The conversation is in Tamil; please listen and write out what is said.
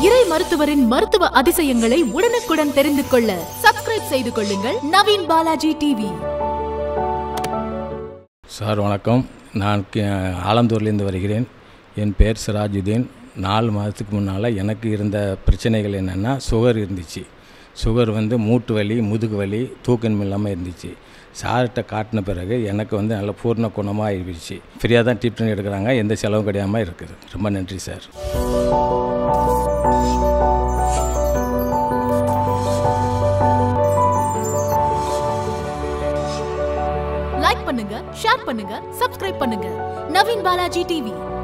இறை மருத்துவரின் மருத்துவ அதிசயங்களை உடனுக்குடன் தெரிந்து கொள்ள சப்ஸ்கிரைப் செய்து கொள்ளுங்கள் நவீன் பாலாஜி டிவி சார் வணக்கம் நான் கி- ஆலந்தூர்லேருந்து வருகிறேன் என் பேர் சிராஜுதீன் நாலு மாதத்துக்கு முன்னால் எனக்கு இருந்த பிரச்சனைகள் என்னென்னா சுகர் இருந்துச்சு சுகர் வந்து மூட்டு வலி முதுகு வலி தூக்கம் இல்லாமல் இருந்துச்சு சார்கிட்ட காட்டின பிறகு எனக்கு வந்து நல்ல பூர்ண குணமாக ஆகிடுச்சு ஃப்ரீயாக தான் ட்ரீட்மெண்ட் எடுக்கிறாங்க எந்த செலவும் கிடையாமல் இருக்குது ரொம்ப நன்றி சார் லைக் பண்ணுங்க ஷேர் பண்ணுங்க சப்ஸ்கிரைப் பண்ணுங்க நவீன் பாலாஜி டிவி